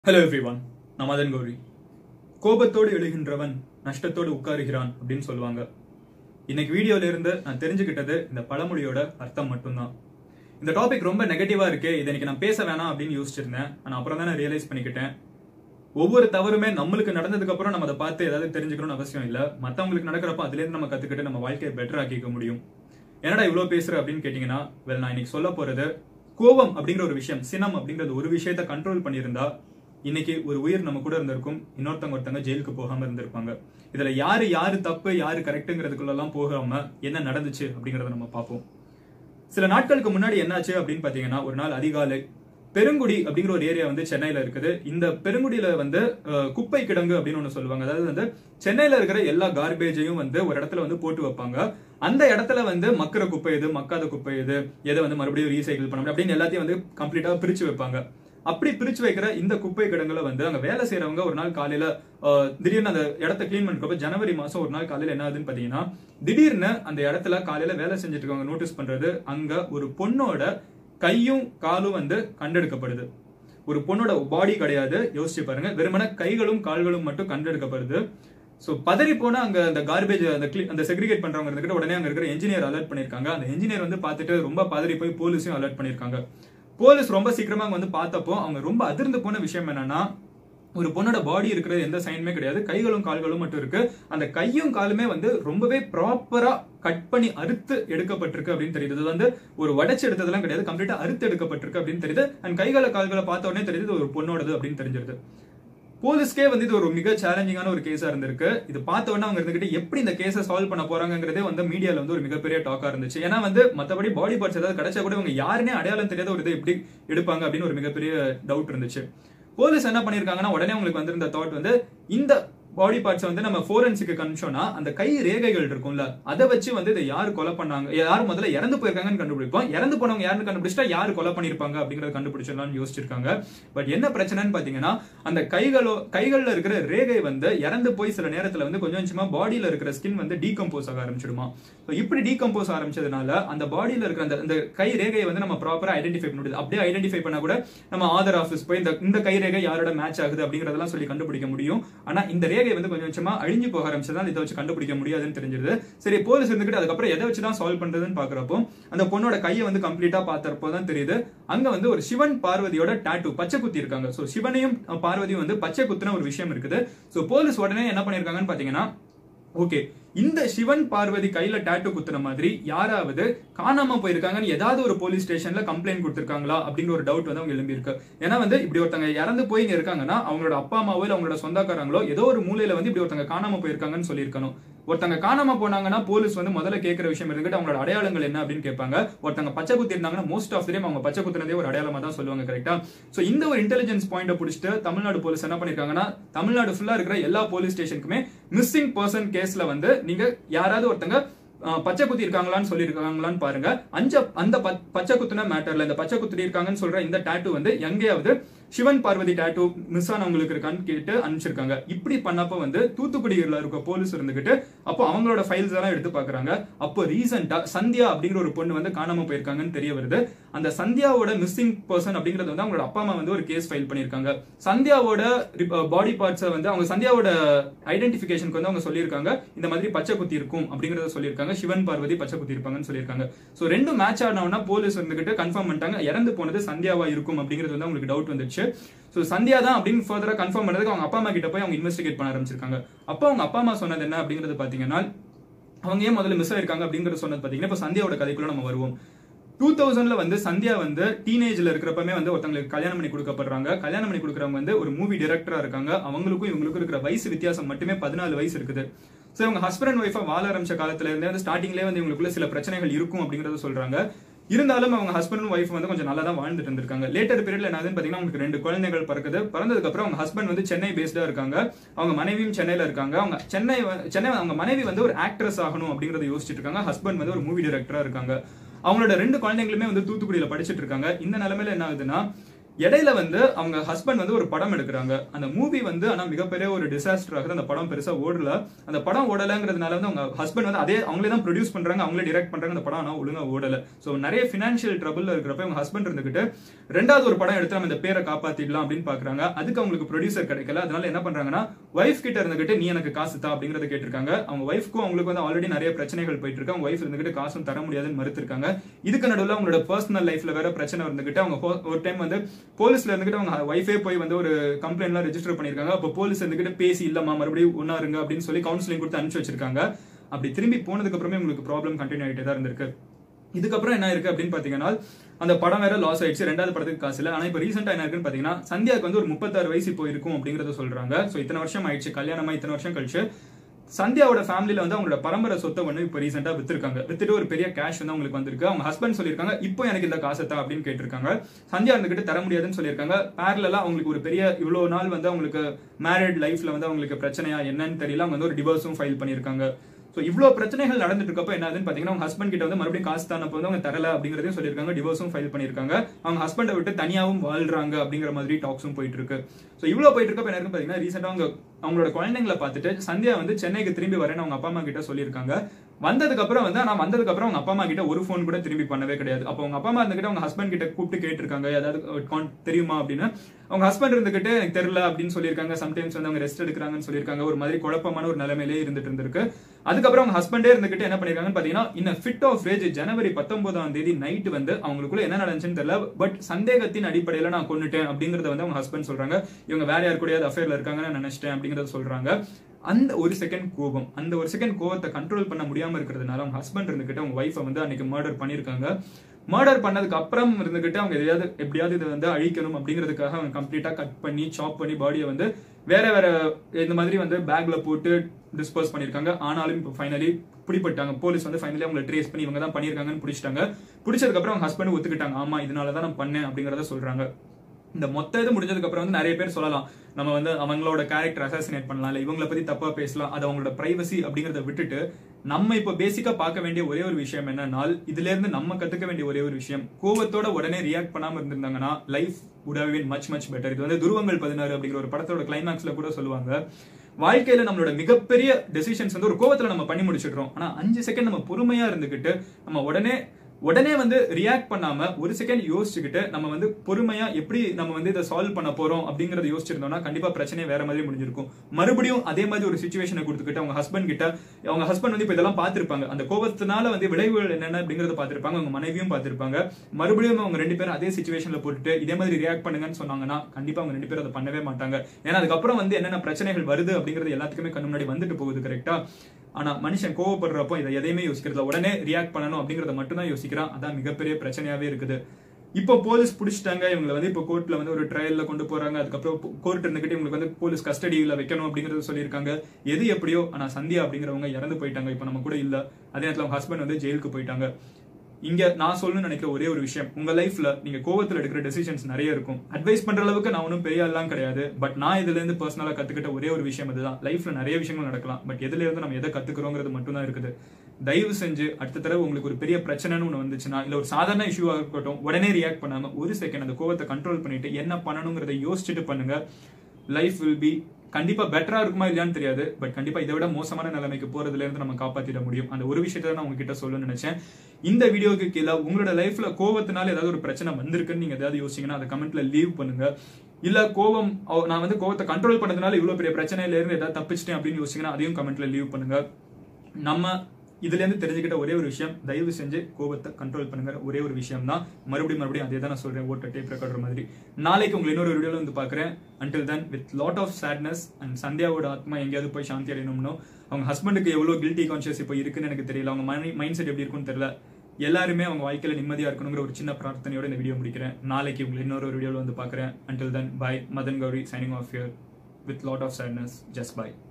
hello everyone நான் மதன் கௌரி கோபத்தோடு எழுகின்றவன் நஷ்டத்தோடு உட்காருகிறான் அப்படின்னு சொல்லுவாங்க இன்னைக்கு வீடியோல இருந்து நான் தெரிஞ்சுக்கிட்டது இந்த பழமொழியோட அர்த்தம் மட்டும்தான் இந்த டாபிக் ரொம்ப நெகட்டிவா இருக்கு இதை இன்னைக்கு நான் பேச வேணாம் அப்படின்னு யோசிச்சிருந்தேன் ஆனா அப்புறம் தான் நான் ரியலைஸ் பண்ணிக்கிட்டேன் ஒவ்வொரு தவறுமே நம்மளுக்கு நடந்ததுக்கு அப்புறம் நம்ம அதை பார்த்து ஏதாவது தெரிஞ்சுக்கணும்னு அவசியம் இல்ல மத்தவங்களுக்கு நடக்கிறப்ப அதுல இருந்து நம்ம கத்துக்கிட்டு நம்ம வாழ்க்கையை பெட்டர் ஆக்கிக்க முடியும் என்னடா இவ்வளவு பேசுற அப்படின்னு கேட்டீங்கன்னா வெல் நான் இன்னைக்கு சொல்ல போறது கோபம் அப்படிங்கிற ஒரு விஷயம் சினம் அப்படிங்கறது ஒரு விஷயத்த கண்ட்ரோல் பண்ணியிருந்தா இன்னைக்கு ஒரு உயிர் நம்ம கூட இருந்திருக்கும் இன்னொருத்தவங்க ஒருத்தவங்க ஜெயிலுக்கு போகாம இருந்திருப்பாங்க இதுல யாரு யாரு தப்பு யாரு கரெக்ட்டுங்கிறதுக்குள்ள எல்லாம் போகாம என்ன நடந்துச்சு அப்படிங்கறத நம்ம பார்ப்போம் சில நாட்களுக்கு முன்னாடி என்னாச்சு அப்படின்னு பாத்தீங்கன்னா ஒரு நாள் அதிகாலை பெருங்குடி அப்படிங்கிற ஒரு ஏரியா வந்து சென்னையில இருக்குது இந்த பெருங்குடியில வந்து அஹ், குப்பை கிடங்கு அப்படின்னு ஒண்ணு சொல்லுவாங்க அதாவது வந்து சென்னையில இருக்கிற எல்லா கார்பேஜையும் வந்து ஒரு இடத்துல வந்து போட்டு வைப்பாங்க அந்த இடத்துல வந்து மக்கிற குப்பை எது மக்காத குப்பை எது எதை வந்து மறுபடியும் ரீசைக்கிள் பண்ண முடியும் அப்படின்னு எல்லாத்தையும் வந்து கம்ப்ளீட்டா பிரிச்சு வைப்பாங்க அப்படி பிரிச்சு வைக்கிற இந்த குப்பை கிடங்குல வந்து அங்க வேலை செய்யறவங்க ஒரு நாள் காலையில அஹ், திடீர்னு அந்த இடத்த கிளீன் பண்றப்ப ஜனவரி மாசம் ஒரு நாள் காலையில என்ன ஆகுதுன்னு பாத்தீங்கன்னா திடீர்னு அந்த இடத்துல காலையில வேலை செஞ்சுட்டு இருக்கவங்க நோட்டீஸ் பண்றது அங்க ஒரு பொண்ணோட கையும் காலும் வந்து கண்டெடுக்கப்படுது ஒரு பொண்ணோட பாடி கிடையாது யோசிச்சு பாருங்க வெறுமன கைகளும் கால்களும் மட்டும் கண்டெடுக்கப்படுது சோ பதறி போனா அங்க அந்த கார்பேஜ் அந்த clean- அந்த செக்ரிகேட் பண்றவங்க இருந்துகிட்டு உடனே அங்க இருக்கிற என்ஜினியர் அலர்ட் பண்ணிருக்காங்க அந்த என்ஜினியர் வந்து பார்த்துட்டு ரொம்ப பதறி போய் போலீஸையும் அலர்ட் பண்ணிருக்காங்க போலீஸ் ரொம்ப சீக்கிரமா அங்க வந்து பார்த்தப்போ அவங்க ரொம்ப அதிர்ந்து போன விஷயம் என்னன்னா ஒரு பொண்ணோட பாடி இருக்கிற எந்த சைனுமே கிடையாது கைகளும் கால்களும் மட்டும் இருக்கு அந்த கையும் காலுமே வந்து ரொம்பவே ப்ராப்பரா கட் பண்ணி அறுத்து எடுக்கப்பட்டிருக்கு அப்படின்னு தெரியுது இது வந்து ஒரு உடைச்சு எடுத்ததெல்லாம் கிடையாது கம்ப்ளீட்டா அறுத்து எடுக்கப்பட்டிருக்கு அப்படின்னு தெரியுது அண்ட் கைகளை கால்களை பார்த்த உடனே தெரியுது இது ஒரு பொண்ணோடது அப்படின்னு தெரிஞ்சிருது போலீஸ்க்கே வந்து இது ஒரு மிக சேலஞ்சிங்கான ஒரு கேஸா இருந்திருக்கு இது பார்த்த உடனே அவங்க இருந்துகிட்டு எப்படி இந்த கேஸை சால்வ் பண்ண போறாங்கிறதே வந்து மீடியால வந்து ஒரு மிகப்பெரிய டாக்கா இருந்துச்சு ஏன்னா வந்து மத்தபடி பாடி பார்ட்ஸ் ஏதாவது கிடைச்சா கூட இவங்க யாருனே அடையாளம் தெரியாத ஒரு இதை எப்படி எடுப்பாங்க அப்படின்னு ஒரு மிகப்பெரிய டவுட் இருந்துச்சு போலீஸ் என்ன பண்ணிருக்காங்கன்னா உடனே உங்களுக்கு வந்திருந்த தாட் வந்து இந்த பாடி பார்ட்ஸ் வந்து நம்ம ஃபோரன்சிக்கு கமிச்சோம்னா அந்த கை ரேகைகள் இருக்கும்ல அதை வச்சு வந்து இதை யார் கொலை பண்ணாங்க யார் முதல்ல இறந்து போயிருக்காங்கன்னு கண்டுபிடிப்போம் இறந்து போனவங்க யாருன்னு கண்டுபிடிச்சா யார் கொலை பண்ணிருப்பாங்க அப்படிங்கறத கண்டுபிடிச்சிடலாம்னு யோசிச்சிருக்காங்க பட் என்ன பிரச்சனைன்னு பாத்தீங்கன்னா அந்த கைகளோ கைகள்ல இருக்கிற ரேகை வந்து இறந்து போய் சில நேரத்துல வந்து கொஞ்சம் கொஞ்சமா பாடியில இருக்கிற ஸ்கின் வந்து டீகம்போஸ் ஆக ஆரம்பிச்சிடுமா So இப்படி டீகம்போஸ் ஆரம்பிச்சதுனால அந்த பாடியில இருக்கிற அந்த அந்த கை ரேகையை வந்து நம்ம ப்ராப்பரா ஐடென்டிஃபை பண்ண முடியுது அப்படியே ஐடென்டிஃபை பண்ணா கூட நம்ம ஆதார் ஆஃபீஸ் போய் இந்த இந்த கை ரேகை யாரோட மேட்ச் ஆகுது அப்படிங்கறதெல்லாம் சொல்லி கண்டுபிடிக்க முடியும் ஆனா இந்த ரேகை வந்து கொஞ்சம் கொஞ்சமா அழிஞ்சு போக ஆரம்பிச்சதால இதை வச்சு கண்டுபிடிக்க முடியாதுன்னு தெரிஞ்சிருது சரி போலீஸ் இருந்துகிட்டு அதுக்கப்புறம் எதை வச்சு தான் சால்வ் பண்றதுன்னு பாக்குறப்போ அந்த பொண்ணோட கையை வந்து கம்ப்ளீட்டா பார்த்தப்போ தான் தெரியுது அங்க வந்து ஒரு சிவன் பார்வதியோட டாட்டூ பச்சை குத்தி இருக்காங்க சோ சிவனையும் அஹ், பார்வதியும் வந்து பச்சை குத்துன ஒரு விஷயம் இருக்குது சோ போலீஸ் உடனே என்ன பண்ணிருக்காங்கன்னு பாத்தீங்கன்னா ஓகே இந்த சிவன் பார்வதி கையில டாட்டூ குத்துன மாதிரி யாராவது காணாம போயிருக்காங்கன்னு ஏதாவது ஒரு போலீஸ் ஸ்டேஷன்ல கம்ப்ளைண்ட் கொடுத்திருக்காங்களா அப்படிங்கிற ஒரு டவுட் வந்து அவங்க எழும்பி இருக்கு ஏன்னா வந்து இப்படி ஒருத்தங்க இறந்து போய் இங்க இருக்காங்கன்னா அவங்களோட அப்பா அம்மாவோ இல்ல அவங்களோட சொந்தக்காரங்களோ ஏதோ ஒரு மூலையில வந்து இப்படி ஒருத்தங்க காணாம போயிருக்காங்கன்னு சொல்லியிருக்கணும் ஒருத்தங்க காணாம போனாங்கன்னா போலீஸ் வந்து முதல்ல கேட்கிற விஷயம் இருந்துட்டு அவங்களோட அடையாளங்கள் என்ன அப்படின்னு கேட்பாங்க ஒருத்தங்க பச்சை குத்தி இருந்தாங்கன்னா மோஸ்ட் ஆஃப் டைம் அவங்க பச்சை குத்துனதே ஒரு அடையாளமா தான் சொல்லுவாங்க கரெக்டா சோ இந்த ஒரு இன்டெலிஜென்ஸ் பாயிண்ட பிடிச்சிட்டு தமிழ்நாடு போலீஸ் என்ன பண்ணிருக்காங்கன்னா தமிழ்நாடு ஃபுல்லா இருக்கிற எல்லா போலீஸ் ஸ்டேஷனுக்குமே மிஸ்ஸிங் பர்சன் கேஸ்ல வந்து நீங்க யாராவது ஒருத்தங்க அஹ், பச்சை குத்தி இருக்காங்களான்னு சொல்லியிருக்காங்களான்னு பாருங்க அஞ்ச அந்த ப- பச்சை குத்துன மேட்டர்ல இந்த பச்சை குத்தி இருக்காங்கன்னு சொல்ற இந்த டாட்டூ வந்து எங்கேயாவது சிவன் பார்வதி டாட்டூ மிஸ் ஆனவங்களுக்கு இருக்கான்னு கேட்டு அனுப்பிச்சிருக்காங்க இப்படி பண்ணப்ப வந்து தூத்துக்குடியில இருக்க போலீஸ் இருந்துகிட்டு அப்போ அவங்களோட ஃபைல்ஸ் எல்லாம் எடுத்து பாக்குறாங்க அப்போ ரீசெண்டா சந்தியா அப்படிங்கிற ஒரு பொண்ணு வந்து காணாம போயிருக்காங்கன்னு தெரிய வருது அந்த சந்தியாவோட மிஸ்ஸிங் பர்சன் அப்படிங்கறது வந்து அவங்களோட அப்பா அம்மா வந்து ஒரு கேஸ் ஃபைல் பண்ணிருக்காங்க சந்தியாவோட பாடி பார்ட்ஸை வந்து அவங்க சந்தியாவோட ஐடென்டிபிகேஷனுக்கு வந்து அவங்க சொல்லியிருக்காங்க இந்த மாதிரி பச்சை குத்தி இருக்கும் அப்படிங்கறத சொல்லியிருக்காங்க சிவன் பார்வதி பச்சை குத்தி இருப்பாங்கன்னு சொல்லியிருக்காங்க சோ ரெண்டும் மேட்ச் ஆனவனா போலீஸ் வந்துகிட்டு கன்ஃபார்ம் பண்ணிட்டாங்க இறந்து போனது சந்தியாவா இருக்கும் அப்படிங்கிறது வந்து அவங்களுக்கு டவுட் வந்துச்சு சோ சந்தியா தான் அப்படின்னு ஃபர்தரா கன்ஃபார்ம் பண்ணதுக்கு அவங்க அப்பா அம்மா கிட்ட போய் அவங்க இன்வெஸ்டிகேட் பண்ண ஆரம்பிச்சிருக்காங்க அப்போ அவங்க அப்பா அம்மா சொன்னது என்ன அப்படிங்கறது பாத்தீங்கன்னா அவங்க ஏன் முதல்ல மிஸ் ஆயிருக்காங்க அப்படிங்கறது சொன்னது பாத்தீங்கன்னா இப்போ சந்தியாவோட கதைக்குள்ள நம்ம வருவோம் டூ தௌசண்ட்ல வந்து சந்தியா வந்து டீனேஜ்ல இருக்கிறப்பமே வந்து ஒருத்தங்களுக்கு கல்யாணம் பண்ணி கொடுக்கப்படுறாங்க கல்யாணம் பண்ணி கொடுக்குறவங்க வந்து ஒரு மூவி டைரக்டரா இருக்காங்க அவங்களுக்கும் இவங்களுக்கும் இருக்கிற வயசு வித்தியாசம் மட்டுமே பதினாலு வயசு இருக்குது சோ இவங்க ஹஸ்பண்ட் அண்ட் ஒய்ஃபா வாழ ஆரம்பிச்ச காலத்துல இருந்தே வந்து ஸ்டார்டிங்லேயே வந்து இவங்களுக்குள்ள சில பிரச்சனைகள் இருக்கும் அப்படிங்கறத சொல்றாங்க இருந்தாலும் அவங்க ஹஸ்பண்ட் அண்ட் ஒய்ஃப் வந்து கொஞ்சம் நல்லா தான் வாழ்ந்துட்டு இருந்திருக்காங்க லேட்டர் பீரியட்ல என்னதுன்னு பாத்தீங்கன்னா அவங்களுக்கு ரெண்டு குழந்தைகள் பிறக்குது பிறந்ததுக்கு அப்புறம் அவங்க ஹஸ்பண்ட் வந்து சென்னை பேஸ்டா இருக்காங்க அவங்க மனைவியும் சென்னையில இருக்காங்க அவங்க சென்னை வ- சென்னை அவங்க மனைவி வந்து ஒரு ஆக்ட்ரஸ் ஆகணும் அப்படிங்கறத யோசிச்சுட்டு இருக்காங்க ஹஸ்பண்ட் வந்து ஒரு மூவி டைரக்டரா இருக்காங்க அவங்களோட ரெண்டு குழந்தைங்களுமே வந்து தூத்துக்குடியில படிச்சிட்டு இருக்காங்க இந்த நிலைமையில என்ன ஆகுதுன்னா இடையில வந்து அவங்க ஹஸ்பண்ட் வந்து ஒரு படம் எடுக்கிறாங்க அந்த மூவி வந்து ஆனா மிகப்பெரிய ஒரு டிசாஸ்டர் ஆகுது அந்த படம் பெருசா ஓடல அந்த படம் ஓடலங்கிறதுனால வந்து அவங்க ஹஸ்பண்ட் வந்து அதே அவங்களே தான் ப்ரொடியூஸ் பண்றாங்க அவங்களே டைரக்ட் பண்றாங்க அந்த படம் ஆனா ஒழுங்கா ஓடல சோ நிறைய பினான்சியல் ட்ரபிள்ல இருக்கிறப்ப அவங்க ஹஸ்பண்ட் இருந்துகிட்டு ரெண்டாவது ஒரு படம் எடுத்து நம்ம இந்த பேரை காப்பாத்திடலாம் அப்படின்னு பாக்குறாங்க அதுக்கு அவங்களுக்கு ப்ரொடியூசர் கிடைக்கல அதனால என்ன பண்றாங்கன்னா ஒய்ஃப் கிட்ட இருந்துகிட்டு நீ எனக்கு காசு தா அப்படிங்கறத கேட்டிருக்காங்க அவங்க ஒய்ஃப்க்கும் அவங்களுக்கு வந்து ஆல்ரெடி நிறைய பிரச்சனைகள் போயிட்டு இருக்கு அவங்க ஒய்ஃப் இருந்துகிட்டு காசும் தர முடியாதுன்னு மறுத்திருக்காங்க இதுக்கு நடுவில் அவங்களோட பர்சனல் லைஃப்ல வேற பிரச்சனை இருந்துகிட்டு அவங்க ho- ஒரு டைம் வந்து போலீஸ்ல இருந்துகிட்டு அவங்க ஒய்ஃபே போய் வந்து ஒரு கம்ப்ளைண்ட்லாம் ரெஜிஸ்டர் பண்ணிருக்காங்க அப்போ போலீஸ் இருந்துகிட்டு பேசி இல்லம்மா மறுபடியும் ஒன்னா இருங்க அப்படின்னு சொல்லி கவுன்சிலிங் கொடுத்து அனுப்பிச்சு வச்சிருக்காங்க அப்படி திரும்பி போனதுக்கு அப்புறமே உங்களுக்கு ப்ராப்ளம் கண்டினியூ ஆகிட்டே தான் இருந்திருக்கு இதுக்கப்புறம் என்ன இருக்கு அப்படின்னு பாத்தீங்கன்னா அந்த படம் வேற லாஸ் ஆயிடுச்சு ரெண்டாவது படத்துக்கு காசு இல்ல ஆனா இப்ப ரீசெண்டா என்ன இருக்குன்னு பாத்தீங்கன்னா சந்தியாக்கு வந்து ஒரு முப்பத்தாறு வயசு இப்போ இருக்கும் அப்படிங்கறத சொல்றாங்க சோ இத்தனை வருஷம் ஆயிடுச்சு கல்யாணமா இத்தனை வருஷம் கழிச்சு சந்தியாவோட ஃபேமிலில வந்து அவங்களோட பரம்பரை சொத்தை வந்து இப்போ ரீசெண்டா வித்திருக்காங்க வித்துட்டு ஒரு பெரிய கேஷ் வந்து அவங்களுக்கு வந்திருக்கு அவங்க ஹஸ்பண்ட் சொல்லியிருக்காங்க இப்போ எனக்கு இந்த காசை தா அப்படின்னு கேட்டிருக்காங்க சந்தியா இருந்துகிட்டு தர முடியாதுன்னு சொல்லியிருக்காங்க பேரலா அவங்களுக்கு ஒரு பெரிய இவ்வளவு நாள் வந்து அவங்களுக்கு மேரிட் லைஃப்ல வந்து அவங்களுக்கு பிரச்சனையா என்னன்னு தெரியல அவங்க வந்து ஒரு டிவோர்ஸும் ஃபைல் பண்ணியிருக்காங்க ஸோ இவ்வளோ பிரச்சனைகள் நடந்துட்டு இருக்கப்போ என்னதுன்னு பார்த்தீங்கன்னா அவங்க ஹஸ்பண்ட் கிட்ட வந்து மறுபடியும் காசு தானப்போ வந்து அவங்க தரல அப்படிங்கிறதையும் சொல்லியிருக்காங்க டிவோர்ஸும் ஃபைல் பண்ணியிருக்காங்க அவங்க ஹஸ்பண்டை விட்டு தனியாகவும் வாழ்றாங்க அப்படிங்கிற மாதிரி டாக்ஸும் போயிட்டு இருக்கு ஸோ இவ்வளோ போயிட்டு இருக்கப்போ என்ன இருக்குன்னு பார்த்தீங்கன்னா ரீசெண்டாக அவங்க அவங்களோட குழந்தைங்களை பார்த்துட்டு சந்தியா வந்து சென்னைக்கு திரும்பி வரேன்னு அவங்க அப்பா அம்மா கிட்ட சொல்லியிருக்காங்க வந்ததுக்கு அப்புறம் வந்து நான் வந்ததுக்கு அப்புறம் அவங்க அப்பா அம்மா கிட்ட ஒரு ஃபோன் கூட திரும்பி பண்ணவே கிடையாது அப்போ அவங்க அப்பா அம்மா இருந்துகிட்டு அவங்க ஹஸ்பண்ட் கிட்ட கூப்பிட்டு கேட்டிருக்காங்க ஏதாவது con- தெரியுமா அப்படின்னு அவங்க ஹஸ்பண்ட் இருந்துகிட்டு எனக்கு தெரியல அப்படின்னு சொல்லியிருக்காங்க சம்டைம்ஸ் வந்து அவங்க ரெஸ்ட் எடுக்கிறாங்கன்னு சொல்லியிருக்காங்க ஒரு மாதிரி குழப்பமான ஒரு நிலைமையிலே இருந்துட்டு இருந்திருக்கு அதுக்கப்புறம் அவங்க ஹஸ்பண்டே இருந்துகிட்டு என்ன பண்ணிருக்காங்கன்னு பாத்தீங்கன்னா இந்த ஃபிட் ஆஃப் ரேஜ் ஜனவரி பத்தொன்பதாம் தேதி நைட் வந்து அவங்களுக்குள்ள என்ன நடந்துச்சுன்னு தெரியல பட் சந்தேகத்தின் அடிப்படையில நான் கொன்னுட்டேன் அப்படிங்கறத வந்து அவங்க ஹஸ்பண்ட் சொல்றாங்க இவங்க வேற யார் கூடயாவது அஃபேர்ல இருக்காங்கன்னு நான் நினைச்சிட்டேன் அப்படிங்கறத சொல்றாங்க அந்த ஒரு செகண்ட் கோபம் அந்த ஒரு செகண்ட் கோபத்தை கண்ட்ரோல் பண்ண முடியாம இருக்கிறதுனால அவங்க ஹஸ்பண்ட் இருந்துகிட்டு அவங்க ஒய்ஃபை வந்து அன்னைக்கு மர்டர் பண்ணிருக்காங்க மர்டர் பண்ணதுக்கு அப்புறம் இருந்துகிட்டு அவங்க எதையாவது எப்படியாவது இதை வந்து அழிக்கணும் அப்படிங்கிறதுக்காக அவங்க கம்ப்ளீட்டா கட் பண்ணி சாப் பண்ணி பாடியை வந்து வேற வேற இந்த மாதிரி வந்து பேக்ல போட்டு டிஸ்போஸ் பண்ணிருக்காங்க ஆனாலும் இப்போ ஃபைனலி பிடிப்பட்டாங்க போலீஸ் வந்து ஃபைனலி அவங்களை ட்ரேஸ் பண்ணி இவங்க தான் பண்ணிருக்காங்கன்னு பிடிச்சிட்டாங்க பிடிச்சதுக்கு அப்புறம் அவங்க ஹஸ்பண்ட் ஒத்துக்கிட்டாங்க ஆமா இதனால தான் நான் பண்ணேன் அப்படிங்கறத சொல்றாங்க இந்த மொத்த இது முடிஞ்சதுக்கு அப்புறம் வந்து நிறைய பேர் சொல்லலாம் நம்ம வந்து அவங்களோட கேரக்டர் அசாசினேட் பண்ணலாம் இல்ல இவங்கள பத்தி தப்பா பேசலாம் அது அவங்களோட பிரைவசி அப்படிங்கறத விட்டுட்டு நம்ம இப்போ பேசிக்கா பார்க்க வேண்டிய ஒரே ஒரு விஷயம் என்னன்னா இதுல இருந்து நம்ம கத்துக்க வேண்டிய ஒரே ஒரு விஷயம் கோவத்தோட உடனே ரியாக்ட் பண்ணாம இருந்திருந்தாங்கன்னா life would have been much much better இது வந்து துருவங்கள் பதினாறு அப்படிங்கிற ஒரு படத்தோட கிளைமேக்ஸ்ல கூட சொல்லுவாங்க வாழ்க்கையில நம்மளோட மிகப்பெரிய டெசிஷன்ஸ் வந்து ஒரு கோவத்துல நம்ம பண்ணி முடிச்சிடுறோம் ஆனா அஞ்சு செகண்ட் நம்ம பொறுமையா இருந்துகிட்டு நம்ம உடனே உடனே வந்து ரியாக்ட் பண்ணாம ஒரு செகண்ட் யோசிச்சுக்கிட்டு நம்ம வந்து பொறுமையா எப்படி நம்ம வந்து இதை சால்வ் பண்ண போறோம் அப்படிங்கறத யோசிச்சிருந்தோம்னா கண்டிப்பா பிரச்சனை வேற மாதிரி முடிஞ்சிருக்கும் மறுபடியும் அதே மாதிரி ஒரு சுச்சுவேஷனை கொடுத்துக்கிட்டு அவங்க ஹஸ்பண்ட் கிட்ட அவங்க ஹஸ்பண்ட் வந்து இப்ப இதெல்லாம் பார்த்திருப்பாங்க அந்த கோபத்தினால வந்து விளைவுகள் என்னென்ன அப்படிங்கறத பார்த்திருப்பாங்க அவங்க மனைவியும் பார்த்திருப்பாங்க மறுபடியும் அவங்க ரெண்டு பேரும் அதே சுச்சுவேஷன்ல போட்டுட்டு இதே மாதிரி ரியாக்ட் பண்ணுங்கன்னு சொன்னாங்கன்னா கண்டிப்பா அவங்க ரெண்டு பேரும் அதை பண்ணவே மாட்டாங்க ஏன்னா அதுக்கப்புறம் வந்து என்னென்ன பிரச்சனைகள் வருது அப்படிங்கிறது எல்லாத்துக்குமே கண்ணு முன்னாடி வந்துட்டு போகுது கரெக்டா ஆனா மனுஷன் கோவப்படுறப்போ இதை எதையுமே யோசிக்கிறதுல உடனே ரியாக்ட் பண்ணணும் அப்படிங்கறத மட்டும் தான் யோசிக்கிறான் அதான் மிகப்பெரிய பிரச்சனையாவே இருக்குது இப்போ போலீஸ் பிடிச்சிட்டாங்க இவங்களை வந்து இப்போ கோர்ட்ல வந்து ஒரு ட்ரையல்ல கொண்டு போறாங்க அதுக்கப்புறம் கோர்ட் இருந்துகிட்டு இவங்களுக்கு வந்து போலீஸ் கஸ்டடியில வைக்கணும் அப்படிங்கறத சொல்லியிருக்காங்க எது எப்படியோ ஆனா சந்தியா அப்படிங்கிறவங்க இறந்து போயிட்டாங்க இப்போ நம்ம கூட இல்ல அதே நேரத்தில் அவங்க ஹஸ்பண்ட் வந்து ஜெயிலுக்கு போயிட்டாங்க இங்க நான் சொல்லணும்னு நினைக்கிற ஒரே ஒரு விஷயம் உங்க லைஃப்ல நீங்க கோவத்துல எடுக்கிற டெசிஷன்ஸ் நிறைய இருக்கும் அட்வைஸ் பண்ற அளவுக்கு நான் ஒன்றும் பெரிய ஆள்லாம் கிடையாது பட் நான் இதுல இருந்து பர்சனலா கத்துக்கிட்ட ஒரே ஒரு விஷயம் இதுதான் லைஃப்ல நிறைய விஷயங்கள் நடக்கலாம் பட் எதுல இருந்து நம்ம எதை கத்துக்கிறோங்கிறது மட்டும் தான் இருக்குது தயவு செஞ்சு அடுத்த தடவை உங்களுக்கு ஒரு பெரிய பிரச்சனைன்னு ஒன்று வந்துச்சுன்னா இல்ல ஒரு சாதாரண இஷ்யூவாக இருக்கட்டும் உடனே ரியாக்ட் பண்ணாம ஒரு செகண்ட் அந்த கோவத்தை கண்ட்ரோல் பண்ணிட்டு என்ன பண்ணணுங்கிறத யோசிச்சுட்டு பண்ணுங்க லைஃப் வில் பி கண்டிப்பா பெட்டரா இருக்குமா இல்லையான்னு தெரியாது பட் கண்டிப்பா இதை விட மோசமான நிலைமைக்கு போறதுல இருந்து நம்ம காப்பாத்திட முடியும் அந்த ஒரு விஷயத்த நான் உங்ககிட்ட சொல்லணும்னு நினைச்சேன் இந்த வீடியோக்கு கீழே உங்களோட லைஃப்ல கோவத்தினால ஏதாவது ஒரு பிரச்சனை வந்திருக்குன்னு நீங்க ஏதாவது யோசிச்சீங்கன்னா அதை கமெண்ட்ல லீவ் பண்ணுங்க இல்ல கோவம் அவ- நான் வந்து கோவத்தை கண்ட்ரோல் பண்ணதுனால இவ்வளவு பெரிய பிரச்சனையில இருந்து ஏதாவது தப்பிச்சிட்டேன் அப்படின்னு யோசிச்சீங்கன்னா அதையும் கமெண்ட்ல லீவ் பண்ணுங்க நம்ம இதுல இருந்து தெரிஞ்சுக்கிட்ட ஒரே ஒரு விஷயம் தயவு செஞ்சு கோபத்தை கண்ட்ரோல் பண்ணுங்க ஒரே ஒரு விஷயம் தான் மறுபடியும் மறுபடியும் அதே தான் நான் சொல்றேன் ஓட்ட டேப் ரெக்கார்டர் மாதிரி நாளைக்கு உங்களை இன்னொரு வீடியோல வந்து பாக்குறேன் until then with lot of sadness and சந்தியாவோட ஆத்மா எங்கேயாவது போய் சாந்தி அடையணும்னோ அவங்க ஹஸ்பண்டுக்கு எவ்வளவு கில்ட்டி கான்ஷியஸ் இப்போ இருக்குன்னு எனக்கு தெரியல அவங்க மைண்ட் செட் எப்படி இருக்குன்னு தெரியல எல்லாருமே அவங்க வாழ்க்கையில நிம்மதியா இருக்கணுங்கிற ஒரு சின்ன பிரார்த்தனையோட இந்த வீடியோ முடிக்கிறேன் நாளைக்கு உங்களை இன்னொரு வீடியோல வந்து பாக்குறேன் until then bye Madan Gowri shining off here with lot of sadness just bye